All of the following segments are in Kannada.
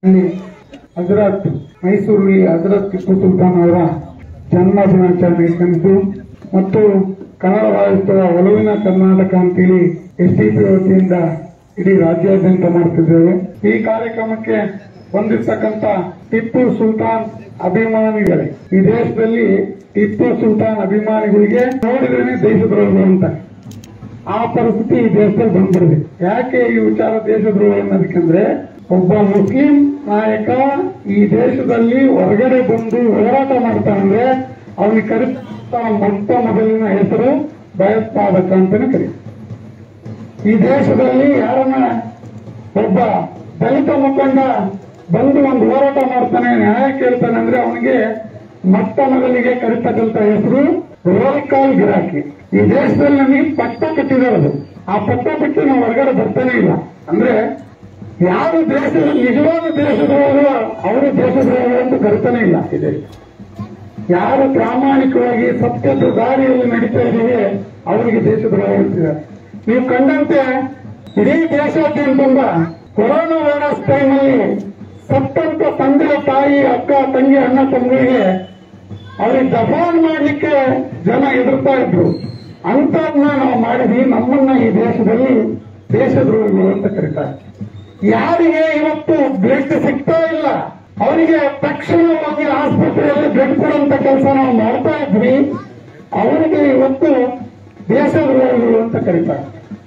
ಇಲ್ಲಿ ಹಜರತ್ ಮೈಸೂರಲ್ಲಿ ಹಜರತ್ ಟಿಪ್ಪು ಸುಲ್ತಾನ್ ಅವರ ಜನ್ಮ ದಿನಾಚರಣೆ ಕಂಡು ಮತ್ತು ಕನ್ನಡ ರಾಜ್ಯೋತ್ಸವ ಒಲವಿನ ಕರ್ನಾಟಕ ಅಂತೇಳಿ ಎಸ್ಡಿಪಿ ವತಿಯಿಂದ ಇಡೀ ರಾಜ್ಯಾದ್ಯಂತ ಮಾಡ್ತಿದ್ದೇವೆ ಈ ಕಾರ್ಯಕ್ರಮಕ್ಕೆ ಬಂದಿರ್ತಕ್ಕಂಥ ಟಿಪ್ಪು ಸುಲ್ತಾನ್ ಅಭಿಮಾನಿಗಳೇ ಈ ದೇಶದಲ್ಲಿ ಟಿಪ್ಪು ಸುಲ್ತಾನ್ ಅಭಿಮಾನಿಗಳಿಗೆ ನೋಡಿದ್ರೇನೆ ದೇಶದ್ರೋಹಿಗಳು ಅಂತ ಆ ಪರಿಸ್ಥಿತಿ ಈ ದೇಶದಲ್ಲಿ ಬಂದ್ಬಿಡಿದೆ ಯಾಕೆ ಈ ವಿಚಾರ ದೇಶದ್ರೋಹ ಅನ್ನೋದಕ್ಕಂದ್ರೆ ಒಬ್ಬ ಮುಸ್ಲಿಂ ನಾಯಕ ಈ ದೇಶದಲ್ಲಿ ಹೊರಗಡೆ ಬಂದು ಹೋರಾಟ ಮಾಡ್ತಾನಂದ್ರೆ ಅವನಿಗೆ ಕರೆತ ಮೊಟ್ಟ ಮೊದಲಿನ ಹೆಸರು ಭಯೋತ್ಪಾದಕ ಅಂತಾನೆ ಕರೀತಾರೆ ಈ ದೇಶದಲ್ಲಿ ಯಾರನ್ನ ಒಬ್ಬ ದಲಿತ ಮುಖಂಡ ಬಂದು ಒಂದು ಹೋರಾಟ ಮಾಡ್ತಾನೆ ನ್ಯಾಯ ಕೇಳ್ತಾನೆ ಅಂದ್ರೆ ಅವನಿಗೆ ಮೊಟ್ಟ ಮೊದಲಿಗೆ ಕರಿತಕ್ಕಂತ ಹೆಸರು ರೋಲ್ ಕಾಲ್ ಗಿರಾಕಿ ಈ ದೇಶದಲ್ಲಿ ನಮಗೆ ಪಟ್ಟ ಕಟ್ಟಿರೋದು ಆ ಪಟ್ಟ ಬಿಟ್ಟು ನಾವು ಹೊರಗಡೆ ಬರ್ತಾನೆ ಇಲ್ಲ ಅಂದ್ರೆ ಯಾರು ದೇಶದ ನಿಜವಾದ ದೇಶದವರು ಅವರು ದೇಶದ್ರೋಹಿಗಳು ಅಂತ ಕರಿತಾನೆ ಇಲ್ಲ ಈ ದೇಶ ಯಾರು ಪ್ರಾಮಾಣಿಕವಾಗಿ ಸತ್ಯದ ದಾರಿಯಲ್ಲಿ ನಡೀತಾ ಇದ್ದೀವಿ ಅವರಿಗೆ ದೇಶದ್ರೋಹ ಹೇಳ್ತಿದ್ದಾರೆ ನೀವು ಕಂಡಂತೆ ಇಡೀ ದೇಶಾದ್ಯಂತ ಕೊರೋನಾ ವೈರಸ್ ಟೈಮಲ್ಲಿ ಸತ್ತಂತ ತಂದೆ ತಾಯಿ ಅಕ್ಕ ತಂಗಿ ಅಣ್ಣ ತಮ್ಮಗಳಿಗೆ ಅವ್ರಿಗೆ ದಫಾನ್ ಮಾಡ್ಲಿಕ್ಕೆ ಜನ ಎದುರ್ತಾ ಇದ್ರು ಅಂತದ್ನ ನಾವು ಮಾಡಿದ್ವಿ ನಮ್ಮನ್ನ ಈ ದೇಶದಲ್ಲಿ ದೇಶದ್ರೋಹಿಗಳು ಅಂತ ಕರೀತಾರೆ ಯಾರಿಗೆ ಇವತ್ತು ಬ್ಲಡ್ ಸಿಗ್ತಾ ಇಲ್ಲ ಅವರಿಗೆ ತಕ್ಷಣ ಹೋಗಿ ಆಸ್ಪತ್ರೆಯಲ್ಲಿ ಬ್ಲಡ್ ಕೊಡುವಂತ ಕೆಲಸ ನಾವು ಮಾಡ್ತಾ ಇದ್ವಿ ಅವರಿಗೆ ಇವತ್ತು ದೇಶದ್ರೋಹಿಗಳು ಅಂತ ಕರೀತಾರೆ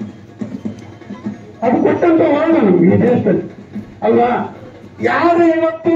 ಅದು ಕೊಟ್ಟಂತ ವರ್ಣ ನಮ್ಗೆ ಈ ದೇಶದಲ್ಲಿ ಅಲ್ವಾ ಯಾರು ಇವತ್ತು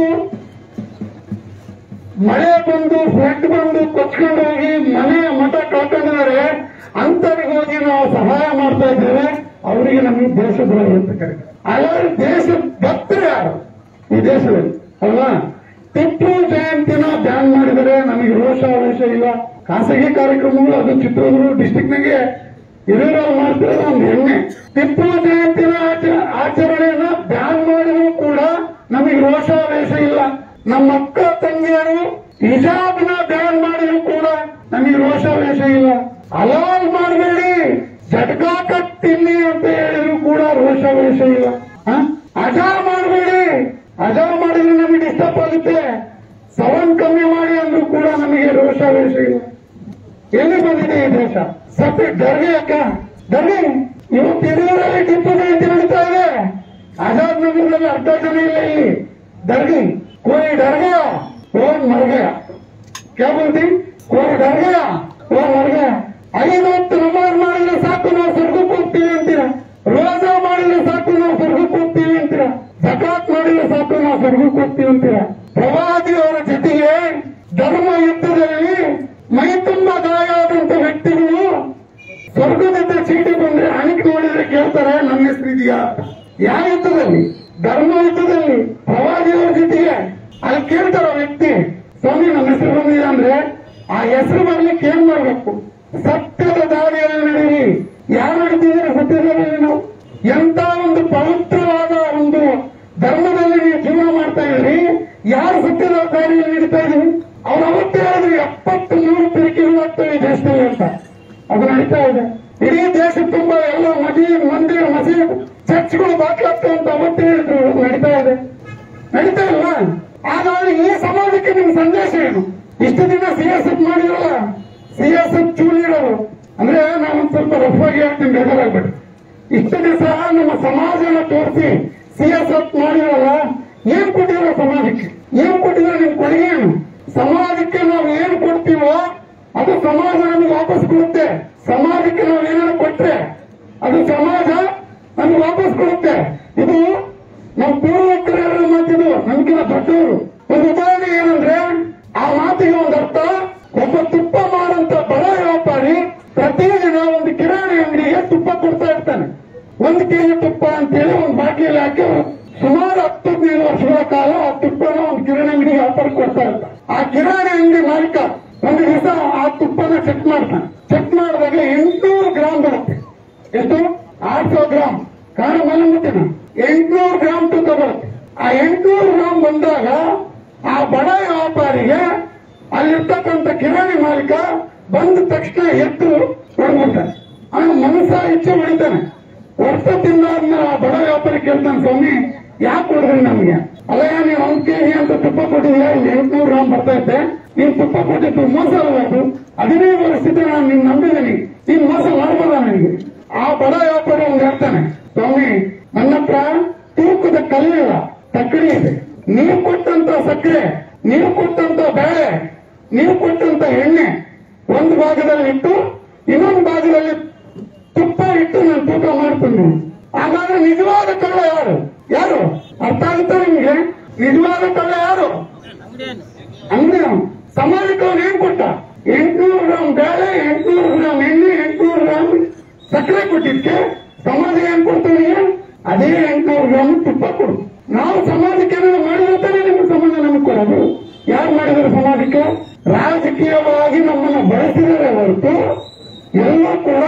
ಮಳೆ ಬಂದು ಫ್ಲಡ್ ಬಂದು ಕೊಚ್ಕೊಂಡು ಹೋಗಿ ಮನೆ ಮಠ ಕಳ್ಕೊಂಡಿದ್ದಾರೆ ಅಂತವ್ರಿಗೆ ಹೋಗಿ ನಾವು ಸಹಾಯ ಮಾಡ್ತಾ ಇದ್ದೇವೆ ಅವರಿಗೆ ನಮಗೆ ದೇಶದ್ರೋಹಿ ಅಂತ ಕರೀತಾರೆ ಅಲ್ಲದೆ ದೇಶ ಭಕ್ತರು ಯಾರು ಈ ದೇಶದಲ್ಲಿ ಅಲ್ವಾ ಟಿಪ್ಪು ಜಯಂತಿನ ಬ್ಯಾನ್ ಮಾಡಿದರೆ ನಮಗೆ ರೋಷ ರೋಷ ಇಲ್ಲ ಖಾಸಗಿ ಕಾರ್ಯಕ್ರಮಗಳು ಅದು ಚಿತ್ರದುರ್ಗ ಡಿಸ್ಟಿಕ್ನಾಗೆ ಹಿರಿಯರಲ್ಲಿ ಮಾಡ್ತಿರೋದು ಒಂದು ಹೆಮ್ಮೆ ಟಿಪ್ಪು ಜಯಂತಿನ ಆಚ- ಆಚರಣೆಯನ್ನ ಬ್ಯಾನ್ ಮಾಡಿದ್ರು ಕೂಡ ನಮಗೆ ರೋಷಾವೇಶ ಇಲ್ಲ ನಮ್ಮ ಅಕ್ಕ ತಂಗಿಯರು ಹಿಜಾಬ್ನ ಬ್ಯಾನ್ ಮಾಡಿದ್ರು ಕೂಡ ನಮಗೆ ರೋಷಾವೇಶ ಇಲ್ಲ ಅಲಾಲ್ ಮಾಡಬೇಡಿ ಜಟ್ಕಾ ಕಟ್ಟಿಲ್ಲಿ ಅಂತ ಹೇಳಿದ್ರು ಕೂಡ ರೋಷಾವೇಶ ಇಲ್ಲ ಹ? ಅಜಾ ಮಾಡಬೇಡಿ ಅಜಾ ಮಾಡಿದ್ರೆ ನಮಗೆ ಡಿಸ್ಟರ್ಬ್ ಆಗುತ್ತೆ ಸವನ್ ಕಮ್ಮಿ ಮಾಡಿ ಅಂದ್ರೂ ಕೂಡ ನಮಗೆ ರೋಷಾವೇಶ ಇಲ್ಲ ಎಲ್ಲಿ ಬಂದಿದೆ ಈ ದೇಶ ಸತ್ಯ ದರ್ಗೆ ಅಕ್ಕ ದರ್ಗೆ ಇವತ್ತು ಯಡಿಯೂರಲ್ಲಿ ಟಿಪ್ಪು ಜಯಂತಿ ನಡೀತಾ ಇದೆ ಆಜಾದ್ ನಗರದಲ್ಲಿ ಅರ್ಧ ಜನ ಇಲ್ಲ ಇಲ್ಲಿ ದರ್ಗೆ ಕೋಯಿ ಡರ್ ಗಯಾ ಓ ಮರ್ ಗಯಾ ಕ್ಯಾ ಬೋಲ್ತಿ ಕೋಯಿ ಡರ್ ಗಯಾ ಓ ಮರ್ ಗಯಾ ಐದು ಹೊತ್ತು ನಮಾಜ್ ಮಾಡಿದ್ರೆ ಸಾಕು ನಾವು ಸ್ವರ್ಗಕ್ಕೆ ಹೋಗ್ತೀವಿ ಅಂತೀರಾ ರೋಜಾ ಮಾಡಿದ್ರೆ ಸಾಕು ನಾವು ಸ್ವರ್ಗಕ್ಕೆ ಹೋಗ್ತೀವಿ ಅಂತೀರಾ ಜಕಾತ್ ಮಾಡಿದ್ರೆ ಸಾಕು ನಾವು ಸ್ವರ್ಗಕ್ಕೆ ಹೋಗ್ತೀವಿ ಅಂತೀರಾ ಪ್ರವಾದಿಯವರ ಜೊತೆಗೆ ಧರ್ಮ ಯುದ್ಧದಲ್ಲಿ ಮೈ ತುಂಬ ಗಾಯ ಆದಂತ ವ್ಯಕ್ತಿಗಳು ಸ್ವರ್ಗದಿಂದ ಚೀಟಿ ಬಂದ್ರೆ ಹಣಿಕೆ ನೋಡಿದ್ರೆ ಕೇಳ್ತಾರೆ ನನ್ನ ಹೆಸರು ಇದೆಯಾ ಯಾವ ಯುದ್ಧದಲ್ಲಿ ಧರ್ಮ ಯುದ್ಧದಲ್ಲಿ ಪ್ರವಾದಿಯವರ ಜೊತೆಗೆ ಅಲ್ಲಿ ಕೇಳ್ತಾರ ವ್ಯಕ್ತಿ ಸ್ವಾಮಿ ನನ್ನ ಹೆಸರು ಬಂದಿದೆ ಅಂದ್ರೆ ಆ ಹೆಸರು ಬರ್ಲಿಕ್ಕೆ ಏನ್ ಮಾಡ್ಬೇಕು ಸತ್ಯದ ದಾರಿಯಲ್ಲಿ ನಡೀರಿ ಯಾರು ನಡೀತಿದ್ದೀರ ಸತ್ಯದ ದಾರಿಯಲ್ಲಿ ನಾವು ಎಂತ ಒಂದು ಪವಿತ್ರವಾದ ಒಂದು ಧರ್ಮದಲ್ಲಿ ನೀವು ಜೀವನ ಮಾಡ್ತಾ ಇದ್ರಿ ಯಾರು ಸತ್ಯದ ದಾರಿಯಲ್ಲಿ ನಡೀತಾ ಇದ್ರಿ ಅವ್ರು ಅವತ್ತೇ ಹೇಳಿದ್ರು ಎಪ್ಪತ್ತು ಮೂರು ಪಿರಿಕೆಗಳು ಆಗ್ತವೆ ಈ ದೇಶದಲ್ಲಿ ಅಂತ ಅದು ನಡೀತಾ ಇದೆ ಇಡೀ ದೇಶ ತುಂಬಾ ಎಲ್ಲ ಮದಿ ಮಂದಿರ ಮಸೀದ್ ಚರ್ಚ್ಗಳು ಬಾಕ್ಲಾಗ್ತವೆ ಅಂತ ಅವತ್ತೇ ಹೇಳಿದ್ರು ಅದು ನಡೀತಾ ಇದೆ ನಡೀತಾ ಇಲ್ಲ ಹಾಗಾದ್ರೆ ಈ ಸಮಾಜಕ್ಕೆ ನಿಮ್ ಸಂದೇಶ ಏನು ಇಷ್ಟು ದಿನ ಸಿ ಎಸ್ ಎಫ್ ಮಾಡಿದ್ರಲ್ಲ ಸಿ ಎಸ್ ಎಫ್ ಚೂಲಿರೋರು ಅಂದ್ರೆ ನಾನು ಒಂದ್ ಸ್ವಲ್ಪ ರಫ್ ಆಗಿ ಹೇಳ್ತೀನಿ ಬೇಜಾರಾಗ್ಬೇಡಿ ಇಷ್ಟು ದಿವಸ ನಮ್ಮ ಸಮಾಜನ ತೋರಿಸಿ ಸಿ ಎಸ್ ಎಫ್ ಮಾಡಿರಲ್ಲ ಏನ್ ಕೊಟ್ಟಿರೋ ಸಮಾಜಕ್ಕೆ ಏನ್ ಕೊಟ್ಟಿರೋ ನಿಮ್ ಕೊಡುಗೆ ಏನು ಸಮಾಜಕ್ಕೆ ನಾವು ಏನ್ ಕೊಡ್ತೀವೋ ಅದು ಸಮಾಜ ನಮಗೆ ವಾಪಸ್ ಕೊಡುತ್ತೆ ಸಮಾಜಕ್ಕೆ ನಾವು ಏನಾದ್ರು ಕೊಟ್ರೆ ಅದು ಸಮಾಜ ನಮ್ಗೆ ವಾಪಸ್ ಕೊಡುತ್ತೆ ಇದು ನಮ್ಮ ಪೂರ್ವಕರು ಹೇಳಿರೋ ಮಾತಿದು ನಮ್ಗಿಂತ ದೊಡ್ಡವರು ಒಂದು ಉದಾಹರಣೆ ಏನಂದ್ರೆ ಆ ಮಾತಿಗೆ ಒಂದು ಅರ್ಥ ಒಬ್ಬ ತುಪ್ಪ ಮಾರಂತ ಬಡ ವ್ಯಾಪಾರಿ ಪ್ರತಿದಿನ ಒಂದು ಕಿರಾಣಿ ಅಂಗಡಿಗೆ ತುಪ್ಪ ಕೊಡ್ತಾ ಇರ್ತಾನೆ ಒಂದು ಕೆಜಿ ತುಪ್ಪ ಅಂತೇಳಿ ಒಂದು ಬಾಟ್ಲಿಯಲ್ಲಿ ಹಾಕಿ ಸುಮಾರು ಹತ್ತು ಹದಿನೈದು ವರ್ಷಗಳ ಕಾಲ ಆ ತುಪ್ಪನ ಒಂದು ಕಿರಾಣಿ ಅಂಗಡಿಗೆ ವ್ಯಾಪಾರ ಕೊಡ್ತಾ ಇರ್ತಾನೆ ಆ ಕಿರಾಣಿ ಅಂಗಡಿ ಮಾಲೀಕ ಒಂದು ದಿವಸ ಆ ತುಪ್ಪನ ಚೆಕ್ ಮಾಡ್ತಾನೆ ಚೆಕ್ ಮಾಡಿದಾಗ ಎಂಟುನೂರು ಗ್ರಾಮ್ ಬರುತ್ತೆ ಎಷ್ಟು ಆರ್ ಸಾವಿರ ಗ್ರಾಮ್ ಕಾರಣ ಮಲಗುತ್ತೇನೆ ಎಂಟುನೂರು ಗ್ರಾಮ್ ತೂಕ ಬರುತ್ತೆ ಆ ಎಂಟುನೂರು ಗ್ರಾಮ್ ಬಂದಾಗ ಆ ಬಡ ವ್ಯಾಪಾರಿಗೆ ಅಲ್ಲಿರ್ತಕ್ಕಂಥ ಕಿರಾಣಿ ಮಾಲೀಕ ಬಂದ ತಕ್ಷಣ ಎದ್ದು ಹೊಡೆದ್ಬಿಡ್ತಾನೆ ಅವನು ಮನಸ್ಸ ಇಚ್ಛೆ ಹೊಡಿತಾನೆ ವರ್ಷ ತಿಂದಾದ್ಮೇಲೆ ಆ ಬಡ ವ್ಯಾಪಾರಿ ಕೇಳ್ತಾನೆ ಸ್ವಾಮಿ ಯಾಕೆ ಹೊಡೆದ್ರಿ ನಮ್ಗೆ ಅಲ್ಲ ತಂದಿಲ್ಲ ಇಲ್ಲಿ ಎಂಟುನೂರು ಗ್ರಾಮ್ ಬರ್ತಾ ಇದ್ದೆ ನೀನ್ ತುಪ್ಪ ಕೊಟ್ಟಿದ್ದು ಮೋಸ ಅಲ್ವಾದು ಹದಿನೈದು ವರ್ಷದಿಂದ ನಾನು ನಿನ್ ನಂಬಿದ್ದೀನಿ ನೀನ್ ಮೋಸ ಮಾಡ್ಬೋದ ನನಗೆ ಆ ಬಡ ವ್ಯಾಪಾರಿ ಅವ್ನು ಹೇಳ್ತಾನೆ ಸ್ವಾಮಿ ನನ್ನ ಹತ್ರ ತೂಕದ ಕಲ್ಲಿಲ್ಲ ತಕ್ಕಡಿ ಇದೆ ನೀವು ಕೊಟ್ಟಂತ ಸಕ್ಕರೆ ನೀವು ಕೊಟ್ಟಂತ ಬೇಳೆ ನೀವು ಕೊಟ್ಟಂತ ಎಣ್ಣೆ ಒಂದು ಭಾಗದಲ್ಲಿ ಇಟ್ಟು ಇನ್ನೊಂದು ಭಾಗದಲ್ಲಿ ತುಪ್ಪ ಇಟ್ಟು ನಾನು ತೂಕ ಮಾಡ್ತೀನಿ ಹಾಗಾದ್ರೆ ನಿಜವಾದ ಕಳ್ಳ ಯಾರು ಯಾರು ಅರ್ಥ ಆಗುತ್ತಾ ನಿಮ್ಗೆ ನಿಜವಾದ ಕಳ್ಳ ಯಾರು ಅಂದ್ರೆ ಸಮಾಜಕ್ಕೆ ಅವ್ನು ಏನ್ ಕೊಟ್ಟ ಎಂಟುನೂರು ಗ್ರಾಮ್ ಬೇಳೆ ಎಂಟುನೂರು ಗ್ರಾಮ್ ಎಣ್ಣೆ ಎಂಟುನೂರು ಗ್ರಾಮ್ ಸಕ್ಕರೆ ಕೊಟ್ಟಿದ್ಕೆ ಸಮಾಜ ಏನ್ ಕೊಡ್ತಾನೆ ಅದೇ ಎಂಟುನೂರು ಗ್ರಾಮ್ ತುಪ್ಪ ಕೊಡು ನಾವು ಸಮಾಜಕ್ಕೆ ಏನಾದ್ರು ಮಾಡಿದ್ರೆ ನಿಮ್ಗೆ ಸಮಾಜ ನಮಗೆ ಕೊಡೋದು ಯಾರು ಮಾಡಿದ್ರು ಸಮಾಜಕ್ಕೆ ರಾಜಕೀಯವಾಗಿ ನಮ್ಮನ್ನ ಬಳಸಿದರೆ ಹೊರತು ಎಲ್ಲ ಕೂಡ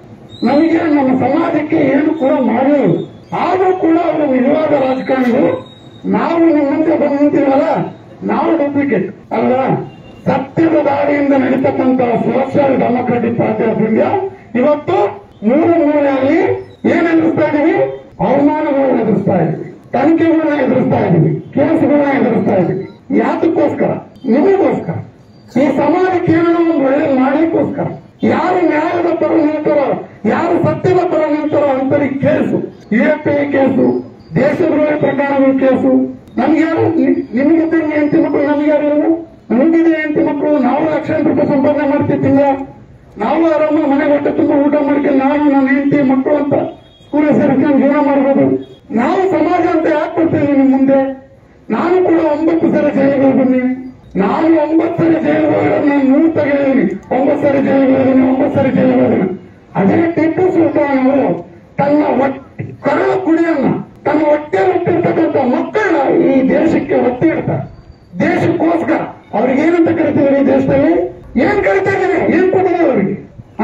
ನಮಗೆ ನಮ್ಮ ಸಮಾಜಕ್ಕೆ ಏನು ಕೂಡ ಮಾಡಿಲ್ಲ ಆದರೂ ಕೂಡ ಅವರು ನಿಜವಾದ ರಾಜಕಾರಣಿಗಳು ನಾವು ನಿಮ್ಮ ಮುಂದೆ ಬಂದು ನಿಂತಿರಲ್ಲ ನಾವು ಡೂಪ್ಲಿಕೇಟ್ ಅಲ್ವಾ ಸತ್ಯದ ದಾರಿಯಿಂದ ನಡೀತಕ್ಕಂತ social democratic party of India ಇವತ್ತು ಮೂರು ಮೂಲೆಯಲ್ಲಿ ಏನ್ ಎದುರಿಸ್ತಾ ಇದೀವಿ ಅವಮಾನಗಳನ್ನ ಎದುರಿಸ್ತಾ ಇದೀವಿ ತನಿಖೆಗಳನ್ನ ಎದುರಿಸ್ತಾ ಇದೀವಿ ಕೇಸುಗಳನ್ನ ಎದುರಿಸ್ತಾ ಇದೀವಿ ಯಾತಕ್ಕೋಸ್ಕರ ನಿಮಗೋಸ್ಕರ ಈ ಸಮಾಜಕ್ಕೆ ಏನೋ ಒಂದು ಒಳ್ಳೆ ಮಾಡಲಿಕ್ಕೋಸ್ಕರ ಯಾರು ನ್ಯಾಯದ ಪರ ನಿಲ್ತಾರೋ ಯಾರು ಸತ್ಯದ ಪರ ನಿಲ್ತಾರೋ ಅಂತರಿಗೆ ಕೇಸು ಯುಎಪಿಐ ಕೇಸು ದೇಶದ್ರೋಹಿ ಪ್ರಕರಣಗಳ ಕೇಸು ನಮ್ಗೆ ಯಾರು ನಿ- ನಿಮಗಿದ್ದಂಗೆ ಹೆಂಡತಿ ಮಕ್ಕಳು ನಮ್ಗೆ ಯಾರು ಇಲ್ಲ ನಮಗಿದೆ ಹೆಂಡತಿ ಮಕ್ಕಳು ನಾವು ಲಕ್ಷಾಂತರ ರೂಪಾಯಿ ಸಂಪಾದನೆ ಮಾಡ್ತಿರ್ತೀವಿ ನಾವು ಆರಾಮ ಮನೆ ಹೊಟ್ಟೆ ತುಂಬ ಊಟ ಮಾಡ್ಕೊಂಡು ನಾನು ನನ್ನ ಹೆಂಡತಿ ಮಕ್ಕಳು ಅಂತ ಸ್ಕೂಲ್ ಸೇರಿಸ್ಕೊಂಡು ಜೀವನ ಮಾಡ್ಬೋದು ನಾವು ಸಮಾಜ ಅಂತ ಯಾಕೆ ಕೊಡ್ತೀವಿ ನಿಮ್ ಮುಂದೆ ನಾನು ಕೂಡ ಒಂಬತ್ತು ಸರಿ ಜೈಲಿಗೆ ಬನ್ನಿ ನಾನು ಒಂಬತ್ತು ಸರಿ ಜೈಲಿಗೆ ಹೋಗಿರೋದು ನಾನು ನೂರು ತೆಗೆದಿದ್ದೀನಿ ಒಂಬತ್ತು ಸರಿ ಜೈಲಿಗೆ ಹೋಗಿದ್ದೀನಿ ಒಂಬತ್ತು ಸರಿ ಜೈಲಿಗೆ ಹೋಗಿದ್ದೀನಿ ಅದೇ ಟಿಪ್ಪು ಸುಲ್ತಾನ್ ಅವರು ತನ್ನ ಹೊಟ್ಟೆ ಕರಳ ಕುಡಿಯನ್ನ ತನ್ನ ಹೊಟ್ಟೆ ಹುಟ್ಟಿರ್ತಕ್ಕಂಥ ಮಕ್ಕಳನ್ನ ಈ ದೇಶಕ್ಕೆ ಒತ್ತಿ ಇಡ್ತಾರೆ ದೇಶಕ್ಕೋಸ್ಕರ ಅವ್ರಿಗೆ ಏನಂತ ಕರಿತಿದ್ರು ಈ ದೇಶದಲ್ಲಿ ಏನ್ ಕರಿತಾ ಇದ್ದೀರಿ ಏನ್ ಕೊಟ್ಟಿದೆ ಅವರಿಗೆ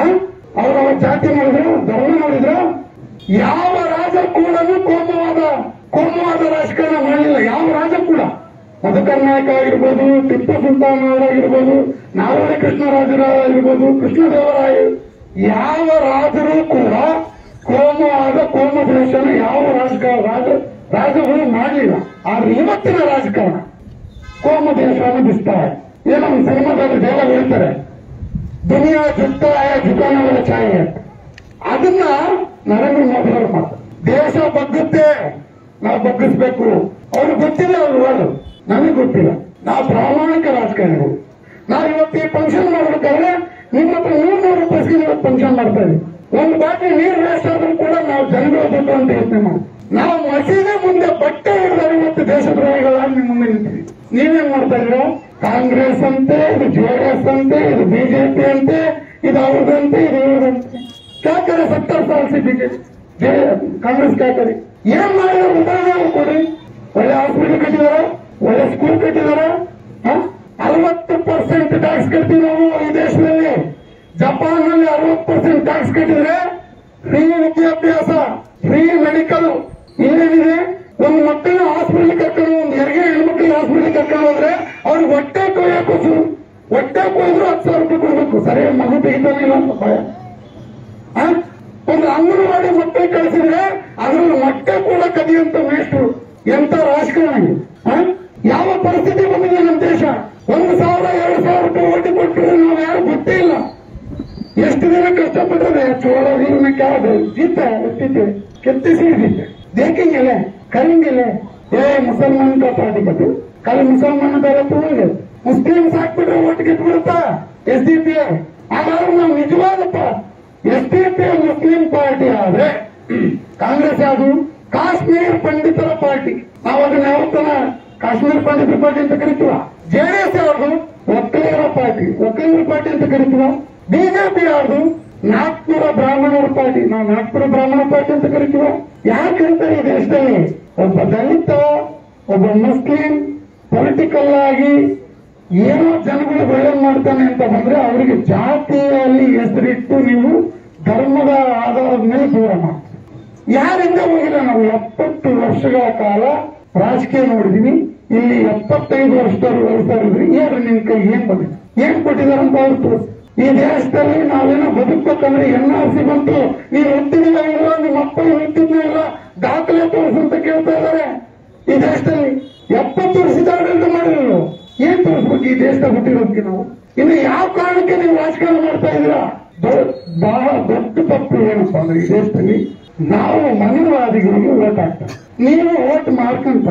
ಅವ್ರ ಜಾತಿ ನೋಡಿದ್ರು ಧರ್ಮ ನೋಡಿದ್ರು ಯಾವ ರಾಜ ಕೂಡ ಕೋಮವಾದ ಕೋಮವಾದ ರಾಜಕಾರಣ ಮಾಡಲಿಲ್ಲ ಯಾವ ರಾಜ ಕೂಡ ಮಧುಕರ್ ನಾಯಕ ಆಗಿರ್ಬೋದು ಟಿಪ್ಪು ಸುಲ್ತಾನ್ ಅವರಾಗಿರ್ಬೋದು ನಾಲ್ವಡಿ ಕೃಷ್ಣರಾಜರಾವ್ ಆಗಿರ್ಬೋದು ಕೃಷ್ಣದೇವರಾಯ ಯಾವ ರಾಜರು ಕೂಡ ಕೋಮವಾದ ಕೋಮ ದೇಶನ ಯಾವ ರಾಜಕಾರಣ ರಾಜ ರಾಜಗಳು ಮಾಡಲಿಲ್ಲ ಆದ್ರೆ ಇವತ್ತಿನ ರಾಜಕಾರಣ ಕೋಮ ದೇಶವನ್ನು ಬಿಸ್ತಾರೆ ಏನೋ ಒಂದು ಸಿನಿಮಾದಲ್ಲಿ ಡೈಲಾಗ್ ಹೇಳ್ತಾರೆ ದುನಿಯಾ ಜುತ್ತ ಜುಕಾನಗಳ ಛಾಯೆ ಅಂತ ಅದನ್ನ ನರೇಂದ್ರ ಮೋದಿ ಅವರು ಮಾಡ್ತಾರೆ ದೇಶ ಬಗ್ಗುತ್ತೆ ನಾವು ಬಗ್ಗಿಸ್ಬೇಕು ಅವ್ರಿಗೆ ಗೊತ್ತಿಲ್ಲ ಅವ್ರು ವರ್ಡ್ ನಮಗೆ ಗೊತ್ತಿಲ್ಲ ನಾವು ಪ್ರಾಮಾಣಿಕ ರಾಜಕಾರಣಿಗಳು ನಾವು ಇವತ್ತು ಈ ಫಂಕ್ಷನ್ ಮಾಡ್ಬೇಕಾದ್ರೆ ನಿಮ್ಮ ಹತ್ರ ನೂರು ನೂರು ರೂಪಾಯಿ ಇವತ್ತು ಫಂಕ್ಷನ್ ಮಾಡ್ತಾ ಇದ್ದೀವಿ ಒಂದು ಬಾಟ್ಲಿ ನೀರು ವೇಸ್ಟ್ ಆದ್ರೂ ಕೂಡ ನಾವು ಜನಗಳು ಬೇಕು ಅಂತ ಯೋಚನೆ ಮಾಡಿ ನಾವು ಮಸೀದಿ ಮುಂದೆ ಬಟ್ಟೆ ಹಿಡಿದ್ರೆ ಇವತ್ತು ದೇಶದ್ರೋಹಿಗಳಾಗಿ ನಿಮ್ಮ ಮುಂದೆ ನಿಂತೀವಿ ನೀವೇನ್ ಮಾಡ್ತಾ ಇದ್ದೀರಾ ಕಾಂಗ್ರೆಸ್ ಅಂತೆ ಇದು ಜೆಡಿಎಸ್ ಅಂತೆ ಇದು ಬಿಜೆಪಿ ಅಂತೆ ಇದು ಅವ್ರದಂತೆ ಇದು ಇವ್ರದಂತೆ क्या करे सत्तर साल से बीजेपी ಕಾಂಗ್ರೆಸ್ क्या करे ಏನ್ ಮಾಡಿದ್ರು ಉದಾಹರಣೆ ಕೊಡಿ ಒಳ್ಳೆ ಹಾಸ್ಪಿಟಲ್ ಕಟ್ಟಿದಾರ ಒಳ್ಳೆ ಸ್ಕೂಲ್ ಕಟ್ಟಿದಾರ ಅರವತ್ತು ಪರ್ಸೆಂಟ್ ಟ್ಯಾಕ್ಸ್ ಕಟ್ತೀವಿ ನಾವು ಈ ದೇಶದಲ್ಲಿ ಜಪಾನ್ ನಲ್ಲಿ ಅರವತ್ತು ಪರ್ಸೆಂಟ್ ಟ್ಯಾಕ್ಸ್ ಕಟ್ಟಿದ್ರೆ ಫ್ರೀ ವಿದ್ಯಾಭ್ಯಾಸ ಫ್ರೀ ಮೆಡಿಕಲ್ ಏನೇನಿದೆ ಒಂದು ಮಕ್ಕಳನ್ನ ಹಾಸ್ಪಿಟಲ್ ಕರ್ಕೊಂಡು ಒಂದು ಹೆರಿಗೆ ಹೆಣ್ಮಕ್ಳಿಗೆ ಹಾಸ್ಪಿಟಲ್ ಕರ್ಕೊಂಡು ಹೋದ್ರೆ ಅವ್ರಿಗೆ ಹೊಟ್ಟೆ ಕೊಯ್ಯಕ್ಕೂ ಹೊಟ್ಟೆ ಕೊಯ್ದ್ರು ಹತ್ತು ಸಾವಿರ ರೂಪಾಯಿ ಕೊಡ್ಬೇಕು ಸರಿಯಾಗಿ ಮಗು ತೆಗಿತಾನೆ ಇಲ್ಲ ಅಂತ ಭಯ ಆ? ಒಂದು ಅಂಗನವಾಡಿ ಮಕ್ಕಳಿಗೆ ಕಳಿಸಿದ್ರೆ ಅದ್ರಲ್ಲಿ ಮೊಟ್ಟೆ ಕೂಡ ಕದಿಯಂತ ಮೇಷ್ಟ್ರು ಎಂತ ರಾಜಕಾರಣಿ ಆ? ಯಾವ ಪರಿಸ್ಥಿತಿ ಬಂದಿದೆ ನಮ್ಮ ದೇಶ ಒಂದು ಸಾವಿರ ಎರಡು ಸಾವಿರ ರೂಪಾಯಿ ಓಟಿ ಕೊಟ್ಟರೆ ನಾವು ಯಾರು ಗೊತ್ತೇ ಇಲ್ಲ ಎಷ್ಟು ದಿನ ಕಷ್ಟಪಟ್ಟರೆ ಚೋಳ ನೀರಿನ ಕ್ಯಾದು ಜೀತ ಎಷ್ಟಿದೆ ಕೆತ್ತಿಸಿ ಹಿಡಿತೆ ದೇखेंगे ಕರೆಂಗೆಲೆ ಏ ಮುಸಲ್ಮಾನ್ का ಪಾರ್ಟಿ ಬಟ್ಟು ಕಲ್ ಮುಸಲ್ಮಾನ ತೋಂಗೆ ಮುಸ್ಲಿಮ್ಸ್ ಹಾಕ್ಬಿಟ್ರೆ ಓಟ್ ಗೆದ್ಬಿಡುತ್ತಾ ಎಸ್ ಡಿ ಪಿ ಹಾಗಾದ್ರೆ ನಾವು ನಿಜವಾದಪ್ಪ S D P Muslim party ಆದ್ರೆ ಕಾಂಗ್ರೆಸ್ ಯಾವುದು ಕಾಶ್ಮೀರ್ ಪಂಡಿತರ ಪಾರ್ಟಿ ನಾವು ಅದನ್ನ ಯಾವತ್ತನ ಕಾಶ್ಮೀರ್ ಪಂಡಿತರ ಪಾರ್ಟಿ ಅಂತ ಕರಿತೀವ ಜೆಡಿಎಸ್ ಯಾವುದು ಒಕ್ಕಲಿಗರ ಪಾರ್ಟಿ ಒಕ್ಕಲಿಗರ ಪಾರ್ಟಿ ಅಂತ ಕರಿತೀವ ಬಿಜೆಪಿ ಯಾವುದು ನಾಗ್ಪುರ ಬ್ರಾಹ್ಮಣರ ಪಾರ್ಟಿ ನಾವು ನಾಗ್ಪುರ ಬ್ರಾಹ್ಮಣ ಪಾರ್ಟಿ ಅಂತ ಕರಿತೀವ ಯಾಕಂತ ಈ ದೇಶದಲ್ಲಿ ಒಬ್ಬ ದಲಿತ ಒಬ್ಬ ಮುಸ್ಲಿಂ ಪೊಲಿಟಿಕಲ್ ಆಗಿ ಏನೋ ಜನಗಳು ಒಳ್ಳೇದು ಮಾಡ್ತಾನೆ ಅಂತ ಬಂದ್ರೆ ಅವರಿಗೆ ಜಾತಿಯಲ್ಲಿ ಹೆಸರಿಟ್ಟು ನೀವು ಧರ್ಮದ ಆಧಾರದ ಮೇಲೆ ದೂರ ಮಾಡ್ತೀವಿ ಯಾರಿಂದ ಹೋಗಿಲ್ಲ ನಾವು ಎಪ್ಪತ್ತು ವರ್ಷಗಳ ಕಾಲ ರಾಜಕೀಯ ನೋಡಿದೀನಿ ಇಲ್ಲಿ ಎಪ್ಪತ್ತೈದು ವರ್ಷದವರು ವಯಸ್ಸಾಗಿದ್ರಿ ಏನ್ರಿ ನಿಮ್ ಕೈ ಏನ್ ಬಂದಿದೆ ಏನ್ ಕೊಟ್ಟಿದ್ದಾರೆ ಅಂತ ಅವ್ರು ತೋರ್ಸಿ. ಈ ದೇಶದಲ್ಲಿ ನಾವೇನೋ ಬದುಕಬೇಕಂದ್ರೆ ಎನ್ ಆರ್ ಸಿ ಬಂತು ನೀವು ಒತ್ತಿದಿಲ್ಲ ಇಲ್ಲ ನಿಮ್ಮ ಅಪ್ಪ ಒತ್ತಿದ್ನ ಇಲ್ಲ ದಾಖಲೆ ತೋರಿಸು ಅಂತ ಕೇಳ್ತಾ ಇದ್ದಾರೆ ಈ ದೇಶದಲ್ಲಿ ಎಪ್ಪತ್ತು ವರ್ಷದ ಆಡಳಿತ ಮಾಡಿದ್ರು ದೇಶದಾಗ ಹುಟ್ಟಿರೋದಕ್ಕೆ ನಾವು ಇನ್ನು ಯಾವ ಕಾರಣಕ್ಕೆ ನೀವು ರಾಜಕಾರಣ ಮಾಡ್ತಾ ಇದ್ದೀರಾ ದೊ- ಬಹಳ ದೊಡ್ಡ ತಪ್ಪು ಏನಪ್ಪಾ ಅಂದ್ರೆ ಈ ದೇಶದಲ್ಲಿ ನಾವು ಮನವಾದಿಗಳಿಗೆ ಓಟ್ ಹಾಕ್ತಾರೆ ನೀವು ಓಟ್ ಮಾಡ್ಕೊಂತ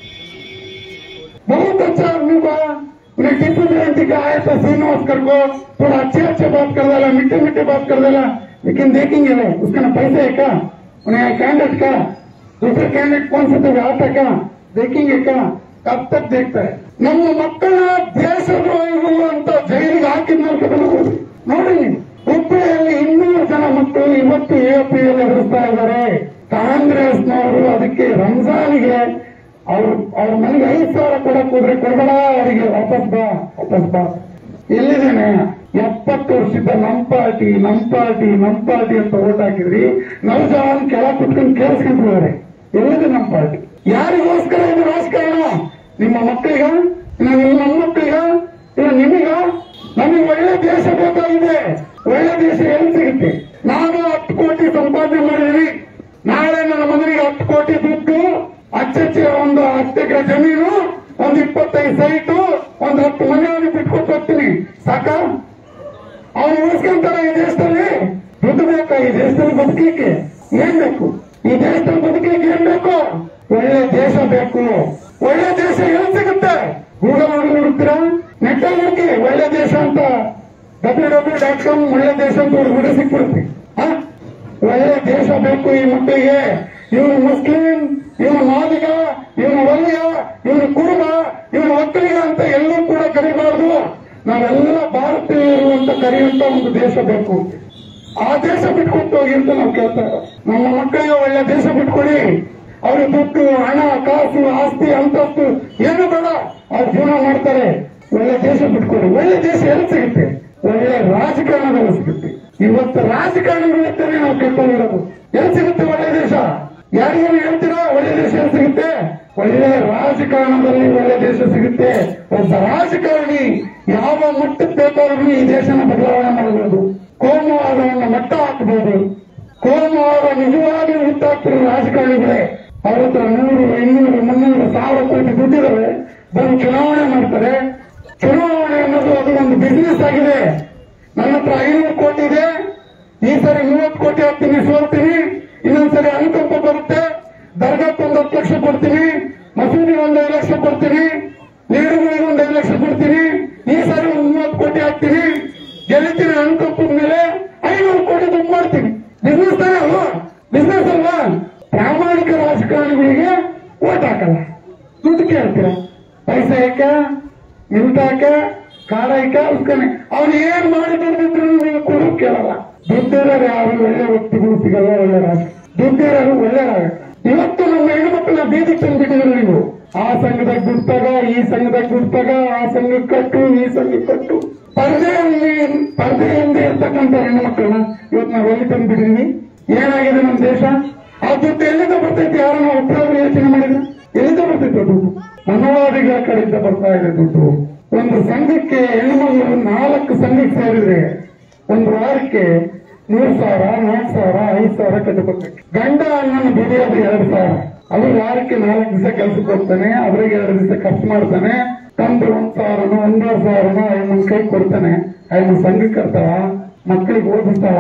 बहुत अच्छा आदमी का उन्हें टीपू जयंती का आया था श्रीनिवास कर को थोड़ा अच्छे अच्छे बात कर देला मीठे मीठे बात कर देला लेकिन देखेंगे वो उसका ना पैसा है क्या उन्हें कैंडिडेट का दूसरे कैंडिडेट कौन सा तो आता क्या देखेंगे क्या कब तक देखता है ನಮ್ಮ ಮಕ್ಕಳ ದೇಶದ್ರೋಹಿಗಳು ಅಂತ ಜೈಲಿಗೆ ಹಾಕಿದ್ಮೇಲೆ ನೋಡಿ ನೋಡಿ ಹುಬ್ಬಳ್ಳಿಯಲ್ಲಿ ಇನ್ನೂರು ಜನ ಮಕ್ಕಳು ಇವತ್ತು ಎಪಿಯಲ್ಲಿ ಎದುರಿಸ್ತಾ ಇದ್ದಾರೆ ಕಾಂಗ್ರೆಸ್ನವರು ಅದಕ್ಕೆ ರಂಜಾನ್ಗೆ ಅವ್ರು ಅವ್ರ ಮನೆಗೆ ಐದು ಸಾವಿರ ಕೊಡಕ್ ಹೋದ್ರೆ ಕೊಡಬೇಡ ಅವರಿಗೆ ವಾಪಸ್ ಬಾ ವಾಪಸ್ ಬಾ ಎಲ್ಲಿದ್ದೇನೆ ಎಪ್ಪತ್ತು ವರ್ಷದ ನಮ್ ಪಾರ್ಟಿ ನಮ್ ಪಾರ್ಟಿ ನಮ್ ಪಾರ್ಟಿ ಅಂತ ಓಟ್ ಹಾಕಿದ್ರಿ ನವಜವಾನ್ ಕೆಳ ಕುತ್ಕೊಂಡು ಕೇಳಿಸ್ಕೊಂಡ್ಬಿಡ್ತಾರೆ ಎಲ್ಲಿದೆ ನಮ್ ಪಾರ್ಟಿ ಯಾರಿಗೋಸ್ಕರ ಇದು ರಾಜಕಾರಣ ನಿಮ್ಮ ಮಕ್ಕಳಿಗ ಇಲ್ಲ ನಿಮ್ಮ ಮೊಮ್ಮಕ್ಕಳಿಗ ಇಲ್ಲ ನಿಮಗ ನಮಗೆ ಒಳ್ಳೆ ದೇಶ ಬೇಕಾಗಿದೆ ಒಳ್ಳೆ ದೇಶ ಎಲ್ಲಿ ಸಿಗುತ್ತೆ ನಾನು ಹತ್ತು ಕೋಟಿ ಸಂಪಾದನೆ ಮಾಡಿದೀನಿ ನಾಳೆ ನನ್ನ ಮಗನಿಗೆ ಹತ್ತು ಕೋಟಿ ದುಡ್ಡು ಅಚ್ಚಚ್ಚೆ ಒಂದು ಹತ್ತು ಎಕರೆ ಜಮೀನು ಒಂದು ಇಪ್ಪತ್ತೈದು ಸೈಟು ಒಂದು ಹತ್ತು ಮನೆಯನ್ನು ಬಿಟ್ಕೊಟ್ಟು ಹೋಗ್ತೀನಿ ಸಾಕ ಅವನು ಉಳಿಸ್ಕೊಂತಾರ ಈ ದೇಶದಲ್ಲಿ ದುಡ್ಡು ಬೇಕಾ ಈ ದೇಶದಲ್ಲಿ ಬದುಕಲಿಕ್ಕೆ ಏನ್ ಬೇಕು ಈ ದೇಶದಲ್ಲಿ ಬದುಕಲಿಕ್ಕೆ ಏನ್ ಬೇಕು ಒಳ್ಳೆ ದೇಶ ಬೇಕು ಒಳ್ಳೆ ದೇಶ ಎಲ್ಲಿ ಸಿಗುತ್ತೆ ಗೂಗಲ್ ಒಳಗೆ ಹುಡುಕ್ತೀರಾ ನೆಟ್ ಹುಡುಕಿ ಒಳ್ಳೆ ದೇಶ ಅಂತ ಡಬ್ಲ್ಯೂ ಡಬ್ಲ್ಯೂ ಡಾಟ್ ಕಾಮ್ ಒಳ್ಳೆ ದೇಶ ಅಂತ ಹುಡುಗಿ ಸಿಕ್ಬಿಡುತ್ತೆ ಆ? ಒಳ್ಳೆ ದೇಶ ಬೇಕು ಈ ಮಕ್ಕಳಿಗೆ ಇವನು ಮುಸ್ಲಿಂ ಇವನು ಮಾದಿಗ ಇವನು ವಲ್ಯ ಇವನು ಕುರುಬ ಇವನು ಒಕ್ಕಲಿಗ ಅಂತ ಎಲ್ಲೂ ಕೂಡ ಕರಿಬಾರ್ದು ನಾವೆಲ್ಲ ಭಾರತೀಯರು ಅಂತ ಕರೆಯುವಂತ ಒಂದು ದೇಶ ಬೇಕು ಆ ದೇಶ ಬಿಟ್ಕೊಟ್ಟು ಹೋಗಿ ಅಂತ ನಾವು ಕೇಳ್ತಾ ಇರೋದು. ನಮ್ಮ ಮಕ್ಕಳಿಗೆ ಒಳ್ಳೆ ದೇಶ ಬಿಟ್ಕೊಡಿ ಅವ್ರಿಗೆ ದುಡ್ಡು ಹಣ ಕಾಸು ಆಸ್ತಿ ಅಂತಸ್ತು ಏನು ಬೇಡ ಅವ್ರು ಜೀವನ ಮಾಡ್ತಾರೆ ಒಳ್ಳೆ ದೇಶ ಬಿಟ್ಕೊಡಿ ಒಳ್ಳೆ ದೇಶ ಎಲ್ಲಿ ಸಿಗುತ್ತೆ ಒಳ್ಳೆ ರಾಜಕಾರಣದಲ್ಲಿ ಸಿಗುತ್ತೆ ಇವತ್ತು ರಾಜಕಾರಣಿಗಳಿರ್ತಾರೆ ನಾವು ಕೇಳ್ಕೊಂಡಿರೋದು ಎಲ್ಲಿ ಸಿಗುತ್ತೆ ಒಳ್ಳೆ ದೇಶ ಯಾರಿಗೇನು ಹೇಳ್ತೀರಾ ಒಳ್ಳೆ ದೇಶ ಎಲ್ಲಿ ಸಿಗುತ್ತೆ ಒಳ್ಳೆ ರಾಜಕಾರಣದಲ್ಲಿ ಒಳ್ಳೆ ದೇಶ ಸಿಗುತ್ತೆ ಒಬ್ಬ ರಾಜಕಾರಣಿ ಯಾವ ಮಟ್ಟಕ್ಕೆ ಬೇಕಾದ್ರೂ ಈ ದೇಶನ ಬದಲಾವಣೆ ಮಾಡಬಹುದು ಕೋಮುವಾದವನ್ನು ಮಟ್ಟ ಹಾಕಬಹುದು ಕೋಮುವಾದ ನಿಜವಾಗಿ ಹುಟ್ಟಾಕ್ತಿರೋ ರಾಜಕಾರಣಿಗಳೇ ಅವ್ರ ಹತ್ರ ನೂರು ಇನ್ನೂರು ಮುನ್ನೂರು ಸಾವಿರ ಕೋಟಿ ದುಡ್ಡಿದಾವೆ ಬಂದು ಚುನಾವಣೆ ಮಾಡ್ತಾರೆ ಚುನಾವಣೆ ಅನ್ನೋದು ಅದು ಒಂದು ಬಿಸಿನೆಸ್ ಆಗಿದೆ ನನ್ನ ಹತ್ರ ಐನೂರು ಕೋಟಿ ಇದೆ ಈ ಸರಿ ಮೂವತ್ತು ಕೋಟಿ ಹಾಕ್ತೀನಿ ಸೋಲ್ತೀನಿ ಇನ್ನೊಂದ್ಸರಿ ಅನುಕಂಪ ಬರುತ್ತೆ ದರ್ಗಾಕ್ಕೆ ಒಂದು ಹತ್ತು ಲಕ್ಷ ಕೊಡ್ತೀನಿ ಮಸೂದಿಗೆ ಒಂದು ಐದು ಲಕ್ಷ ಕೊಡ್ತೀನಿ ನೀರುಗಳಿಗೆ ಒಂದು ಐದು ಲಕ್ಷ ಕೊಡ್ತೀನಿ ಈ ಸಾರಿ ಒಂದು ಮೂವತ್ತು ಕೋಟಿ ಹಾಕ್ತೀನಿ ಗೆಲ್ತೀನಿ ಅನುಕಂಪದ ಮೇಲೆ ಐನೂರು ಕೋಟಿ ದುಡ್ಡು ಮಾಡ್ತೀನಿ ಬಿಸ್ನೆಸ್ ತಾನೇ ಅಲ್ವಾ ಬಿಸ್ನೆಸ್ ಅಲ್ವಾ ಪ್ರಾಮಾಣಿಕ ರಾಜಕಾರಣಿಗಳಿಗೆ ಓಟ್ ಹಾಕಲ್ಲ ದುಡ್ಡು ಕೇಳ್ತೀರ ಪೈಸಾ ಯಾಕ ನಿಲ್ತಾಕ ಕಾಡಾಯ್ಕ ಉಸ್ಕನೆ ಅವ್ನು ಏನ್ ಮಾಡಿ ದುಡ್ಡಿದ್ರು ನೀವು ಕೊಡು ಕೇಳಲ್ಲ ದುಡ್ಡಿರೋರು ಯಾರು ಒಳ್ಳೆ ವ್ಯಕ್ತಿಗಳು ಸಿಗಲ್ಲ ಒಳ್ಳೆ ರಾಜ ದುಡ್ಡಿರೋರು ಒಳ್ಳೆ ರಾಜ ಇವತ್ತು ನಮ್ಮ ಹೆಣ್ಮಕ್ಳನ್ನ ಬೀದಿಗೆ ತಂದ್ಬಿಟ್ಟಿದ್ರು ನೀವು ಆ ಸಂಘದಾಗ ದುಡ್ತಾಗ ಈ ಸಂಘದಾಗ ದುಡ್ತಾಗ ಆ ಸಂಘಕ್ಕೆ ಕಟ್ಟು ಈ ಸಂಘಕ್ಕೆ ಕಟ್ಟು ಪರದೆಯಲ್ಲಿ ಪರದೆಯಿಂದ ಇರ್ತಕ್ಕಂಥ ಹೆಣ್ಮಕ್ಳನ್ನ ಇವತ್ತು ನಾವು ಎಲ್ಲಿ ತಂದ್ಬಿಟ್ಟಿದೀವಿ ಏನಾಗಿದೆ ನಮ್ಮ ದೇಶ ಆ ದುಡ್ಡು ಎಲ್ಲಿಂದ ಬರ್ತೈತಿ ಯಾರನ್ನ ಒಬ್ಬರಾದ್ರೂ ಯೋಚನೆ ಮಾಡಿದ್ರೆ ಎಲ್ಲಿಂದ ಬರ್ತೈತೆ ದುಡ್ಡು ಮನವಾದಿಗಳ ಕಡೆಯಿಂದ ಬರ್ತಾ ಇದೆ ದುಡ್ಡು ಒಂದು ಸಂಘಕ್ಕೆ ಹೆಣ್ಣುಮಗಳು ನಾಲ್ಕು ಸಂಘಕ್ಕೆ ಸೇರಿದ್ರೆ ಒಂದು ವಾರಕ್ಕೆ ಮೂರ್ ಸಾವಿರ ನಾಲ್ಕು ಸಾವಿರ ಐದು ಸಾವಿರ ಕಟ್ಟಬೇಕು ಗಂಡ ನನ್ನ ದುಡಿಯೋದು ಎರಡು ಸಾವಿರ ಅದು ವಾರಕ್ಕೆ ನಾಲ್ಕು ದಿವಸ ಕೆಲ್ಸಕ್ಕೆ ಹೋಗ್ತಾನೆ ಅದ್ರಾಗ ಎರಡು ದಿವಸ ಖರ್ಚು ಮಾಡ್ತಾನೆ ತಂದು ಒಂದ್ ಸಾವಿರನೋ ಒಂದೂವರೆ ಸಾವಿರನೋ ಐವನ್ ಕೈ ಕೊಡ್ತಾನೆ ಐವನ್ ಸಂಘಕ್ಕೆ ಕರ್ತಾವ ಮಕ್ಕಳಿಗೆ ಓದಿಸ್ತಾವ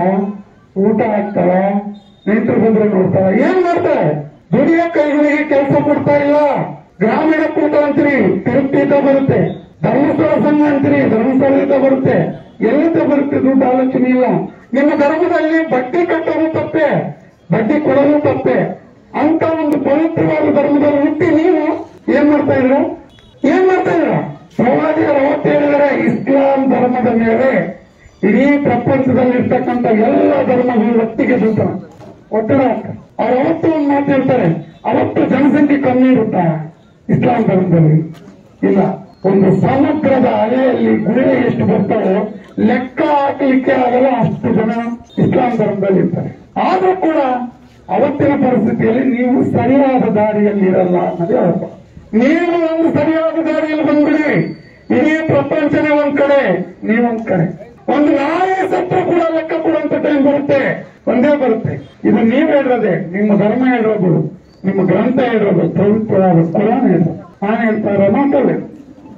ಊಟ ಹಾಕ್ತಾವ ಸ್ನೇಹಿತರು ಬಂದ್ರೆ ನೋಡ್ತಾವ ಏನ್ ಮಾಡ್ತಾರೆ ದುಡಿಯೋ ಕೈಗಳಿಗೆ ಕೆಲಸ ಕೊಡ್ತಾ ಇಲ್ಲ ಗ್ರಾಮೀಣ ಕೂಟ ಅಂತೀರಿ ತಿರುಪ್ತಿಯಿಂದ ಬರುತ್ತೆ ಧರ್ಮಸ್ಥಳ ಸಂಘ ಅಂತೀರಿ ಧರ್ಮಸ್ಥಳದಿಂದ ಬರುತ್ತೆ ಎಲ್ಲಿಂದ ಬರುತ್ತೆ ದುಡ್ಡು ಆಲೋಚನೆ ಇಲ್ಲ ನಿಮ್ಮ ಧರ್ಮದಲ್ಲಿ ಬಡ್ಡಿ ಕಟ್ಟೋದು ತಪ್ಪೆ ಬಡ್ಡಿ ಕೊಡೋದು ತಪ್ಪೆ ಅಂತ ಒಂದು ಪವಿತ್ರವಾದ ಧರ್ಮದಲ್ಲಿ ಹುಟ್ಟಿ ನೀವು ಏನ್ ಮಾಡ್ತಾ ಇದ್ರ ಏನ್ ಮಾಡ್ತಾ ಇದ್ರ ಪ್ರವಾದಿಗಳು ಅವತ್ತು ಹೇಳಿದರೆ ಇಸ್ಲಾಂ ಧರ್ಮದ ಮೇಲೆ ಇಡೀ ಪ್ರಪಂಚದಲ್ಲಿ ಇರ್ತಕ್ಕಂಥ ಎಲ್ಲ ಧರ್ಮಗಳು ಒಟ್ಟಿಗೆ ದುಡ್ಡು ಒತ್ತಡ ಹಾಕ್ತಾರೆ. ಅವ್ರು ಅವತ್ತು ಒಂದು ಮಾತು ಹೇಳ್ತಾರೆ ಅವತ್ತು ಜನಸಂಖ್ಯೆ ಕಮ್ಮಿ ಇರುತ್ತಾ ಇಸ್ಲಾಂ ಧರ್ಮದಲ್ಲಿ ಇಲ್ಲ ಒಂದು ಸಮುದ್ರದ ಅಲೆಯಲ್ಲಿ ಗುಳಿಗೆ ಎಷ್ಟು ಬರ್ತಾವೋ ಲೆಕ್ಕ ಹಾಕಲಿಕ್ಕೆ ಆಗಲ್ಲ ಅಷ್ಟು ಜನ ಇಸ್ಲಾಂ ಧರ್ಮದಲ್ಲಿ ಇರ್ತಾರೆ ಆದ್ರೂ ಕೂಡ ಅವತ್ತಿನ ಪರಿಸ್ಥಿತಿಯಲ್ಲಿ ನೀವು ಸರಿಯಾದ ದಾರಿಯಲ್ಲಿ ಇರಲ್ಲ ಅನ್ನೋದೇ ಅರ್ಥ ನೀವು ಒಂದು ಸರಿಯಾದ ದಾರಿಯಲ್ಲಿ ಬಂದ್ಬಿಡಿ ಇಡೀ ಪ್ರಪಂಚನೇ ಒಂದ್ ಕಡೆ ನೀವೊಂದ್ ಕಡೆ ಒಂದು ನಾಯಿ ಸತ್ತು ಕೂಡ ಲೆಕ್ಕ ಕೊಡುವಂತ ಟೈಮ್ ಬರುತ್ತೆ ಒಂದೇ ಬರುತ್ತೆ ಇದು ನೀವ್ ಹೇಳಿರೋದೆ ನಿಮ್ಮ ಧರ್ಮ ಹೇಳೋದು ನಿಮ್ಮ ಗ್ರಂಥ ಹೇಳೋದು ಪವಿತ್ರವಾದ ಕುರಾನ್ ಹೇಳೋದು ನಾನು ಹೇಳ್ತಾ ಇರೋ ಮಾತಲ್ಲಿ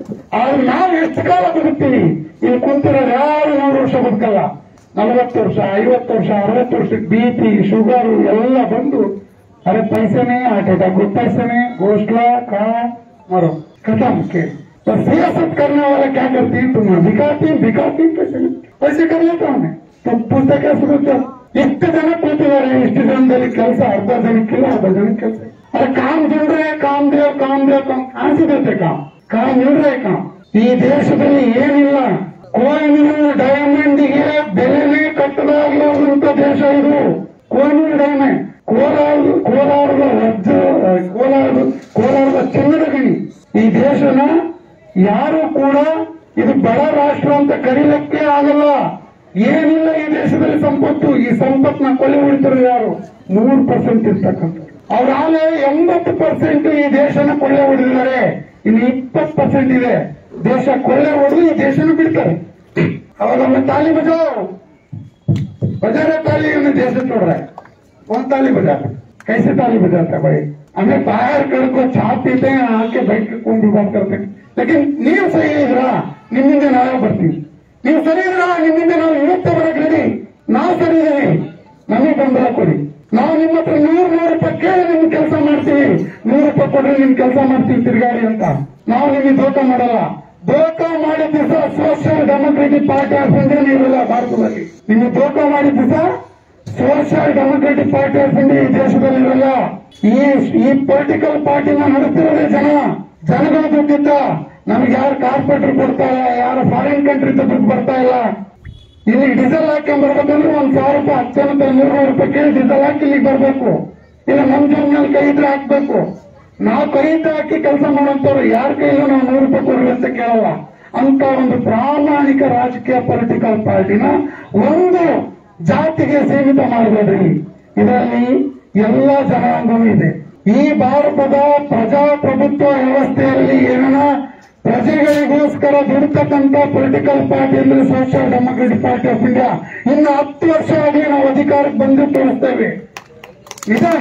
ಆದ್ರೆ ನಾವು ಎಷ್ಟು ಕಾಲ ಬದುಕ್ತೀವಿ ಇಲ್ಲಿ ಕುಂತಿರೋರು ಯಾರು ನೂರು ವರ್ಷ ಬದುಕಲ್ಲ ನಲವತ್ತು ವರ್ಷ ಐವತ್ತು ವರ್ಷ ಅರವತ್ತು ವರ್ಷಕ್ಕೆ ಬಿ ಪಿ ಶುಗರ್ ಎಲ್ಲ ಬಂದು अरे पैसे नहीं हार्ट अटैक को पैसे नहीं घोषला कहा मरो खत्म के तो सियासत करने वाला क्या करती है तुम दिखाती दिखाती पैसे पैसे कर लेता हूँ मैं तो पूछता क्या सुनता ಎಷ್ಟು ಜನ ಕೂತಿದ್ದಾರೆ ಇಷ್ಟು ಜನದಲ್ಲಿ ಕೆಲಸ ಅರ್ಧ ಜನಕ್ಕಿಲ್ಲ ಅರ್ಧ ಜನಕ್ಕೆ ಕೆಲಸ ಅರೆ ಕಾಮ್ ದುಡ್ರೆ ಕಾಮ್ ದೇವ್ ಕಾಮ್ ದೇವ್ ಕಾಮ್ ಕಾಣಿಸಿದೈತೆ ಕಾಮ್ ಕಾಮ್ ಇಡ್ರೆ ಕಾಮ್ ಈ ದೇಶದಲ್ಲಿ ಏನಿಲ್ಲ ಕೋಹಿನೂರು ಡೈಮಂಡ್ಗೆ ಬೆಲೆನೇ ಕಟ್ಟಲಾಗಿರುವಂತ ದೇಶ ಇದು ಕೋಹಿನೂರು ಡೈಮಂಡ್ ಕೋಲಾರ ಕೋಲಾರದ ವಜ್ರ ಕೋಲಾರದ ಕೋಲಾರದ ಚಿನ್ನದ ಗಣಿ ಈ ದೇಶನ ಯಾರು ಕೂಡ ಇದು ಬಡ ರಾಷ್ಟ್ರ ಅಂತ ಕರೀಲಿಕ್ಕೆ ಆಗಲ್ಲ ಏನಿಲ್ಲ ಈ ದೇಶದಲ್ಲಿ ಸಂಪತ್ತು ಈ ಸಂಪತ್ನ ಕೊಲೆ ಹೊಡಿತಾರೆ ಯಾರು ನೂರು ಪರ್ಸೆಂಟ್ ಇರ್ತಕ್ಕಂಥ ಅವರಾಗಲೇ ಎಂಬತ್ತು ಪರ್ಸೆಂಟ್ ಈ ದೇಶನ ಕೊಳ್ಳೆ ಹೊಡೆದಿದ್ದಾರೆ ಇನ್ನು ಇಪ್ಪತ್ತು ಪರ್ಸೆಂಟ್ ಇದೆ ದೇಶ ಕೊಳ್ಳೆ ಹೊಡೆದು ಈ ದೇಶನ ಬಿಡ್ತಾರೆ ಅವಾಗ ಒಮ್ಮೆ ತಾಲಿ ಬಜಾವ್ बजा रहे ताली उन्हें देश छोड़ रहा है कौन ताली बजाता है? कैसे ताली बजाता है भाई हमें बाहर कर को छाप पीते हैं आके बैठ के कौन भी बात करते हैं लेकिन ನೀವು ಸರಿ ಇದ್ರಾ ನಿಮ್ಮಿಂದ ನಾವೇ ಬರ್ತೀವಿ ನೀವು ಸರಿ ಇದ್ರಾ ನಿಮ್ಮಿಂದ ನಾವು ಇವತ್ತೇ ಬರಕ್ ರೆಡಿ ನಾವು ಸರಿ ಇದೀವಿ ನಮಗೆ ಬೆಂಬಲ ಕೊಡಿ ನಾವು ನಿಮ್ಮ ಹತ್ರ ನೂರು ನೂರು ರೂಪಾಯಿ ಕೇಳಿ ನಿಮ್ಗೆ ಕೆಲಸ ಮಾಡ್ತೀವಿ ನೂರು ರೂಪಾಯಿ ಕೊಡ್ರಿ ನಿಮ್ ಕೆಲಸ ಮಾಡ್ತೀವಿ ತಿರ್ಗಾಡಿ ಅಂತ ನಾವು ನಿಮಗೆ ದೋಖ ಮಾಡಲ್ಲ ದೋಖ ಮಾಡಿದ ದಿವಸ ಸೋಷಿಯಲ್ ಡೆಮೊಕ್ರೆಟಿಕ್ ಪಾರ್ಟಿ ಹಾಕೊಂಡ್ರೆ ನೀವೆಲ್ಲ ಭಾರತದಲ್ಲಿ ನಿಮಗೆ ದೋಖ ಮಾಡಿದ ದಿವಸ ಸೋಷಿಯಲ್ ಡೆಮೊಕ್ರೆಟಿಕ್ ಪಾರ್ಟಿ ಹಾಕೊಂಡು ಈ ದೇಶದಲ್ಲಿ ಇರಲ್ಲ ಈ ಈ ಪೊಲಿಟಿಕಲ್ ಪಾರ್ಟಿನ ನಡೆಸ್ತಿರೋದೇ ಜನ ಜನಗಳ ದುಡ್ಡಿದ್ದ ನಮ್ಗೆ ಯಾರು ಕಾರ್ಪೊರೇಟರ್ ಕೊಡ್ತಾ ಇಲ್ಲ ಯಾರು ಫಾರಿನ್ ಕಂಟ್ರಿ ದುಡ್ಡು ಬರ್ತಾ ಇಲ್ಲ ಇಲ್ಲಿ ಡೀಸೆಲ್ ಹಾಕೊಂಡ್ ಬರ್ಬೇಕಂದ್ರೆ ಒಂದ್ ಸಾವಿರ ರೂಪಾಯಿ ಹತ್ತು ಜನ ನೂರು ರೂಪಾಯಿ ಕೇಳಿ ಡೀಸೆಲ್ ಹಾಕಿ ಇಲ್ಲಿಗೆ ಬರ್ಬೇಕು ಇಲ್ಲ ನಮ್ ಜೀವನದಲ್ಲಿ ಕೈ ಇದ್ರೆ ಹಾಕ್ಬೇಕು ನಾವು ಕೈ ಇದ್ರೆ ಹಾಕಿ ಕೆಲಸ ಮಾಡೋಂಥವ್ರು ಯಾರ ಕೈಲೂ ನಾವು ನೂರು ರೂಪಾಯಿ ಕೊಡ್ರಿ ಅಂತ ಕೇಳಲ್ಲ ಅಂತ ಒಂದು ಪ್ರಾಮಾಣಿಕ ರಾಜಕೀಯ ಪೊಲಿಟಿಕಲ್ ಪಾರ್ಟಿನ ಒಂದು ಜಾತಿಗೆ ಸೀಮಿತ ಮಾಡಬೇಡ್ರಿ ಇದರಲ್ಲಿ ಎಲ್ಲ ಜನಾಂಗವೂ ಇದೆ ಈ ಭಾರತದ ಪ್ರಜಾಪ್ರಭುತ್ವ ವ್ಯವಸ್ಥೆಯಲ್ಲಿ ಏನನ್ನ ಪ್ರಜೆಗಳಿಗೋಸ್ಕರ ದುಡ್ತಕ್ಕಂತ ಪೊಲಿಟಿಕಲ್ ಪಾರ್ಟಿ ಅಂದ್ರೆ social democratic party of India ಇನ್ನು ಹತ್ತು ವರ್ಷ ಆಗಿ ನಾವು ಅಧಿಕಾರಕ್ಕೆ ಬಂದು ತೋರಿಸ್ತೇವೆ ನಿಧಾನ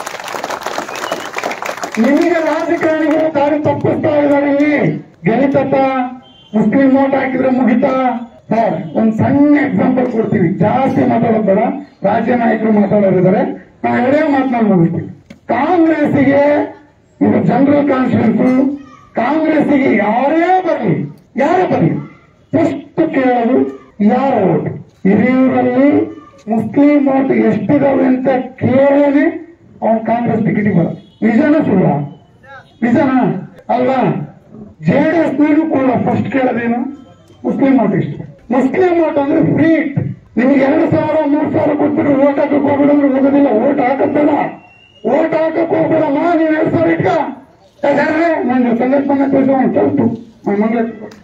ನಿಮಗೆ ರಾಜಕಾರಣಿಗಳು ದಾರಿ ತಪ್ಪಿಸ್ತಾ ಇದ್ದಾರೆ ಇಲ್ಲಿ ಗೆಲಿತತ್ತ ಮುಸ್ಲಿಂ ನೋಟ್ ಹಾಕಿದ್ರೆ ಮುಗಿತಾ ಸರ್ ಒಂದ್ ಸಣ್ಣ ಎಕ್ಸಾಂಪಲ್ ಕೊಡ್ತೀವಿ ಜಾಸ್ತಿ ಮಾತಾಡೋದು ಬೇಡ ರಾಜ್ಯ ನಾಯಕರು ಮಾತಾಡೋರಿದ್ದಾರೆ ನಾವು ಎರಡೇ ಮಾತನಾಡಿ ಮುಗಿಸ್ತೀವಿ ಕಾಂಗ್ರೆಸ್ಸಿಗೆ ಇದು ಜನರಲ್ ಕಾನ್ಫಿಡೆನ್ಸ್ ಕಾಂಗ್ರೆಸ್ಸಿಗೆ ಯಾರೇ ಬರಲಿ ಯಾರೇ ಬರಲಿ ಫಸ್ಟ್ ಕೇಳೋದು ಯಾರ ಓಟ್ ಹಿರಿಯೂರಲ್ಲಿ ಮುಸ್ಲಿಂ ಓಟ್ ಎಷ್ಟಿದಾವೆ ಅಂತ ಕೇಳೇನೆ ಅವನು ಕಾಂಗ್ರೆಸ್ ಟಿಕೆಟ್ ಬರ ನಿಜನ ಸುಳ್ಳ ನಿಜನಾ ಅಲ್ವಾ ಜೆಡಿಎಸ್ ನಲ್ಲೂ ಕೂಡ ಫಸ್ಟ್ ಕೇಳೋದೇನು ಮುಸ್ಲಿಂ ಓಟ್ ಎಷ್ಟು ಮುಸ್ಲಿಂ ಓಟ್ ಅಂದ್ರೆ ಫ್ರೀ ನಿಮ್ಗೆ ಎರಡು ಸಾವಿರ ಮೂರ್ ಸಾವಿರ ಕೊಟ್ಬಿಟ್ಟು ಓಟ್ ಹಾಕಕ್ ಹೋಗ್ಬೇಡ ಅಂದ್ರೆ ಹೋಗೋದಿಲ್ಲ ಓಟ್ ಹಾಕತ್ತಲ್ಲ ಓಟ್ ಹಾಕಕ್ ಹೋಗ್ಬೇಡಮ್ಮ ನೀನ್ ಎರಡು ಸಾವಿರ ಇಟ್ಕ ಯಾಕಂದ್ರೆ ನಾನು ಸಂಗತ್ ಬಂದ ಕೆಲಸ ಚಲ್ತು ಮಂಗ್ಲ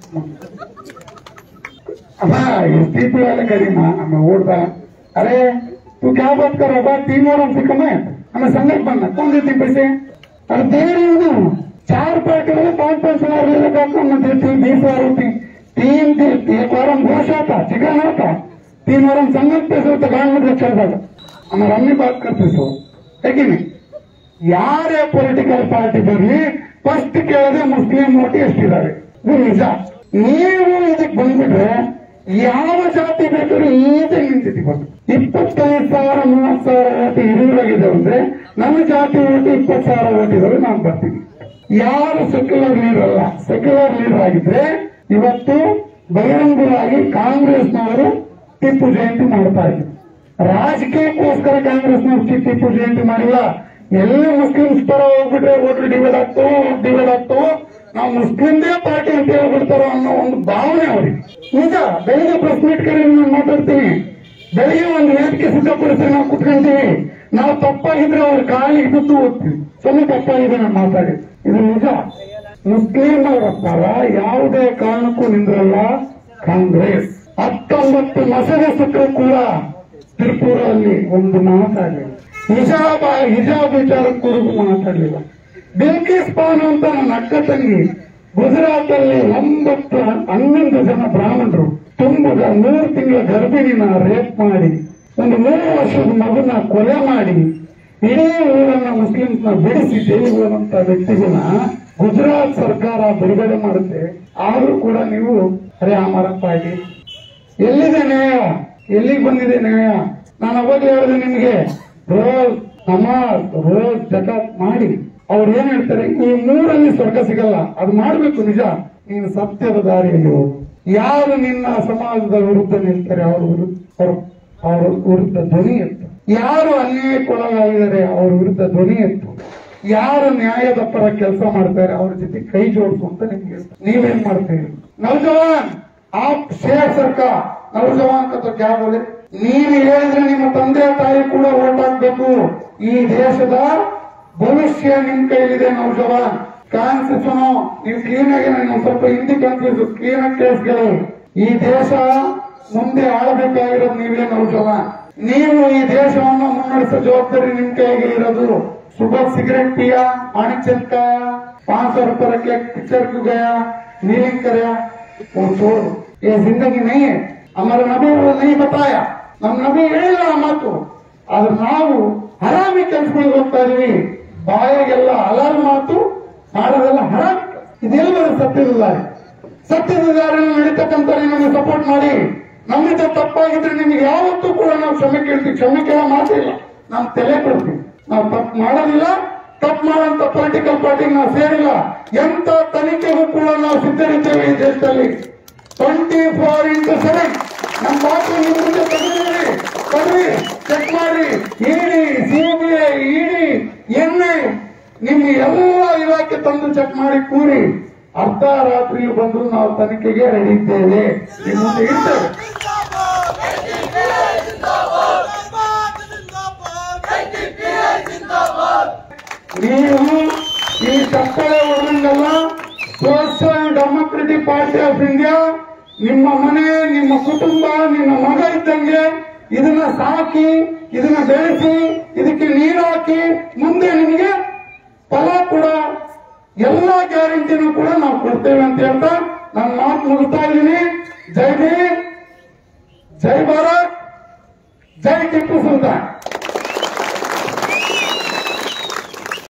अबा स्थिति वाले करी ना हमें वोट दा अरे तू क्या बात कर रहा है तीन और हमसे कमाए हमें संगत बनना कौन देती पैसे अरे दे रही हूँ ना चार पार्टी वाले पांच पांच हजार ले लगा कम मैं देती हूँ बीस हजार होती तीन दिन एक बार हम घोष आता चिकन आता तीन बार हम संगत पैसे होते गांव में अच्छा था हमारे हमने बात करते सो है कि नहीं ಯಾರೇ ಪೊಲಿಟಿಕಲ್ ಪಾರ್ಟಿ ಬರಲಿ ಫಸ್ಟ್ ಕೇಳದೆ ಮುಸ್ಲಿಂ ಓಟಿ ಎಷ್ಟಿದ್ದಾರೆ ಇದು ನಿಜ ನೀವು ಇದಕ್ಕೆ ಬಂದ್ಬಿಟ್ರೆ ಯಾವ ಜಾತಿ ಬೇಕಾದ್ರೂ ಈಜೆ ನಿಂತಿತಿ ಬಂದು ಇಪ್ಪತ್ತೈದು ಸಾವಿರ ಮೂವತ್ತು ಸಾವಿರ ಓಟಿ ಹಿರಿಯರಾಗಿದೆ ಅಂದ್ರೆ ನನ್ನ ಜಾತಿ ಓಟಿ ಇಪ್ಪತ್ತು ಸಾವಿರ ಓಟ್ ಇದಾವೆ ನಾನು ಬರ್ತೀನಿ ಯಾರು ಸೆಕ್ಯುಲರ್ ಲೀಡರ್ ಅಲ್ಲ ಸೆಕ್ಯುಲರ್ ಲೀಡರ್ ಆಗಿದ್ರೆ ಇವತ್ತು ಬಹಿರಂಗವಾಗಿ ಕಾಂಗ್ರೆಸ್ನವರು ಟಿಪ್ಪು ಜಯಂತಿ ಮಾಡ್ತಾ ಇದ್ರು ರಾಜಕೀಯಕ್ಕೋಸ್ಕರ ಕಾಂಗ್ರೆಸ್ನವರು ಟಿಪ್ಪು ಜಯಂತಿ ಮಾಡಿಲ್ಲ ಎಲ್ಲ ಮುಸ್ಲಿಮ್ಸ್ ಪರ ಹೋಗ್ಬಿಟ್ರೆ ಓಟ್ ಡಿವೈಡ್ ಆಗ್ತೋ ಡಿವೈಡ್ ಆಗ್ತೋ ನಾವು ಮುಸ್ಲಿಮ್ದೇ ಪಾರ್ಟಿ ಅಂತ ಹೇಳ್ಬಿಡ್ತಾರೋ ಅನ್ನೋ ಒಂದು ಭಾವನೆ ಅವ್ರಿಗೆ ನಿಜ ಬೆಳಿಗ್ಗೆ ಪ್ರೆಸ್ ಮೀಟ್ ಕರೆ ನಾನು ಮಾತಾಡ್ತೀನಿ ಬೆಳಿಗ್ಗೆ ಒಂದು ವೇದಿಕೆ ಸಿದ್ಧಪಡಿಸಿ ನಾವು ಕುತ್ಕೊಂತೀವಿ ನಾವು ತಪ್ಪಾಗಿದ್ರೆ ಅವ್ರ ಕಾಲಿಗೆ ಬಿದ್ದು ಹೋಗ್ತೀವಿ ಸುಮ್ಮನೆ ತಪ್ಪಾಗಿದೆ ನಾನು ಮಾತಾಡಿ ಇದು ನಿಜ ಮುಸ್ಲಿಂ ಅವರ ಪರ ಯಾವುದೇ ಕಾರಣಕ್ಕೂ ನಿಂದ್ರಲ್ಲ ಕಾಂಗ್ರೆಸ್ ಹತ್ತೊಂಬತ್ತು ಮಸೂದೆ ಸುತ್ತಲೂ ಕೂಡ ತಿರುಪೂರಲ್ಲಿ ಒಂದು ಮಾತಾಡಲಿಲ್ಲ ಹಿಜಾಬ್ ಹಿಜಾಬ್ ವಿಚಾರಕ್ಕೂ ಮಾತಾಡಲಿಲ್ಲ ಬಿಲ್ಕಿಸ್ ಬಾನು ಅಂತ ನನ್ನ ಅಕ್ಕ ತಂಗಿ ಗುಜರಾತ್ ಅಲ್ಲಿ ಒಂಬತ್ತು ಹನ್ನೊಂದು ಜನ ಬ್ರಾಹ್ಮಣರು ತುಂಬದ ಮೂರು ತಿಂಗಳ ಗರ್ಭಿಣಿನ ರೇಪ್ ಮಾಡಿ ಒಂದು ಮೂರು ವರ್ಷದ ಮಗುನ ಕೊಲೆ ಮಾಡಿ ಇಡೀ ಊರನ್ನ ಮುಸ್ಲಿಮ್ಸ್ನ ಬಿಡಿಸಿ ಜೈಲಿಗೆ ಹೋದಂತ ವ್ಯಕ್ತಿಗಳನ್ನ ಗುಜರಾತ್ ಸರ್ಕಾರ ಬಿಡುಗಡೆ ಮಾಡುತ್ತೆ ಆದ್ರೂ ಕೂಡ ನೀವು ಅರೆ ಅಮರಪ್ಪಾಗಿ ಎಲ್ಲಿದೆ ನ್ಯಾಯ ಎಲ್ಲಿಗೆ ಬಂದಿದೆ ನ್ಯಾಯ ನಾನು ಅವಾಗಲೇ ಹೇಳಿದೆ ನಿಮಗೆ ರೋಜ್ ನಮಾಜ್ ರೋಜ್ ಜಕಾತ್ ಮಾಡಿ ಅವ್ರು ಏನ್ ಹೇಳ್ತಾರೆ ಈ ಮೂರಲ್ಲಿ ಸ್ವರ್ಗ ಸಿಗಲ್ಲ ಅದು ಮಾಡ್ಬೇಕು ನಿಜ ನೀನು ಸತ್ಯದ ದಾರಿಯಲ್ಲಿ ಹೋಗು ಯಾರು ನಿನ್ನ ಸಮಾಜದ ವಿರುದ್ಧ ನಿಲ್ತಾರೆ ಅವ್ರ ವಿರುದ್ಧ ಅವ್ರ ಅವ್ರ ವಿರುದ್ಧ ಧ್ವನಿ ಎತ್ತು ಯಾರು ಅನ್ಯಾಯಕ್ಕೊಳಗಾಗಿದ್ದಾರೆ ಅವ್ರ ವಿರುದ್ಧ ಧ್ವನಿ ಎತ್ತು ಯಾರು ನ್ಯಾಯದ ಪರ ಕೆಲಸ ಮಾಡ್ತಾರೆ ಅವ್ರ ಜೊತೆ ಕೈ ಜೋಡಿಸು ಅಂತ ನಿಮ್ಗೆ ಹೇಳ್ತಾರೆ. ನೀವೇನ್ ಮಾಡ್ತೀರಿ ನೌಜವಾನ್ ಆಪ್ ಶೇರ್ ಸರ್ಕಾರ ನೌಜವಾನ್ ಕಥ ಕ್ಯಾ ಬೋಲೆ ನೀನು ಹೇಳಿದ್ರೆ ನಿಮ್ಮ ತಂದೆ ತಾಯಿ ಕೂಡ ಓಟ್ ಹಾಕ್ಬೇಕು ಈ ದೇಶದ ಭವಿಷ್ಯ ನಿಮ್ ಕೈಲಿದೆ ನೌಜವಾನ್ ಕಾನ್ಸಿಸ್ಟನು ನೀವು ಕ್ಲೀನ್ ಆಗಿ ನಾನು ಸ್ವಲ್ಪ ಹಿಂದಿ ಕನ್ಫ್ಯೂಸ್ ಕ್ಲೀನ್ ಆಗಿ ಕೇಳಿಸ್ಕೊಳ್ಳಿ ಈ ದೇಶ ಮುಂದೆ ಆಳಬೇಕಾಗಿರೋದು ನೀವೇ ನೌಜವಾನ್ ನೀವು ಈ ದೇಶವನ್ನು ಮುನ್ನಡೆಸೋ ಜವಾಬ್ದಾರಿ ನಿಮ್ ಕೈಗೆ ಇರೋದು सुबह सिगरेट पिया पानी चंद खाया पांच सौ रुपए रख के पिक्चर को गया नीलिंग कराया वो छोड़ ये जिंदगी नहीं है हमारे नबी वो नहीं बताया ನಮ್ ನಬಿ ಹೇಳಿಲ್ಲ ಆ ಮಾತು ಆದ್ರೆ ನಾವು ಹರಾಮಿ ಕೆಲ್ಸಗಳಿಗೆ ಹೋಗ್ತಾ ಇದೀವಿ ಬಾಯಾಗೆಲ್ಲ ಹಲಾಲ್ ಮಾತು ಮಾಡೋದೆಲ್ಲ ಹರಾಮಿ ಇದೆಲ್ಲವರ ಸತ್ಯದ ದಾರಿ ಸತ್ಯದ ದಾರಿಯಲ್ಲಿ ನಡೀತಕ್ಕಂಥ ನಿಮಗೆ ಸಪೋರ್ಟ್ ಮಾಡಿ ನಮ್ಮಿಂದ ತಪ್ಪಾಗಿದ್ರೆ ನಿಮಗೆ ಯಾವತ್ತೂ ಕೂಡ ನಾವು ಕ್ಷಮೆ ಕೇಳ್ತೀವಿ ಕ್ಷಮೆ ಕೇಳೋ ಮಾತಿಲ್ಲ ನಾವು ತಲೆ ಕೊಡ್ತೀವಿ ನಾವು ತಪ್ಪು ಮಾಡೋದಿಲ್ಲ ತಪ್ಪು ಮಾಡೋಂತ ಪೊಲಿಟಿಕಲ್ ಪಾರ್ಟಿಗೆ ನಾವು ಸೇರಿಲ್ಲ ಎಂತ ತನಿಖೆಗೂ ಕೂಡ ನಾವು ಸಿದ್ಧರಿದ್ದೇವೆ ಈ ದೇಶದಲ್ಲಿ ಟ್ವೆಂಟಿ ಫೋರ್ ಇಂಟು ಸೆವೆನ್ ನಮ್ಮ ಮಾತು ನಿಮ್ಮ ಮುಂದೆ ತೆಗೆದಿರಿ ಕೊಡ್ರಿ ಚೆಕ್ ಮಾಡಿ ಇಡಿ ಸಿಬಿಐ ಇಡಿ ಎನ್ಐ ನಿಮ್ಮ ಎಲ್ಲ ಇಲಾಖೆ ತಂದು ಚೆಕ್ ಮಾಡಿ ಕೂರಿ ಅರ್ಧ ರಾತ್ರಿ ಬಂದ್ರು ನಾವು ತನಿಖೆಗೆ ರೆಡಿ ಇದ್ದೇವೆ ನಿಮ್ಮ ಮುಂದೆ ಇರ್ತೇವೆ ನೀವು ಈ ಚಪ್ಪಳೆ ಹೊಡೆದಂಗೆಲ್ಲ social democratic party of India ನಿಮ್ಮ ಮನೆ ನಿಮ್ಮ ಕುಟುಂಬ ನಿಮ್ಮ ಮಗ ಇದ್ದಂಗೆ ಇದನ್ನ ಸಾಕಿ ಇದನ್ನ ಬೆಳೆಸಿ ಇದಕ್ಕೆ ನೀರು ಹಾಕಿ ಮುಂದೆ ನಿಮಗೆ ಫಲ ಕೂಡ ಎಲ್ಲ ಗ್ಯಾರಂಟಿನೂ ಕೂಡ ನಾವು ಕೊಡ್ತೇವೆ ಅಂತ ಹೇಳ್ತಾ ನನ್ನ ಮಾತು ಮುಗಿಸ್ತಾ ಇದ್ದೀನಿ ಜೈ ಭೀಮ್ ಜೈ ಭಾರತ್ ಜೈ ಟಿಪ್ಪು ಸುಲ್ತಾನ್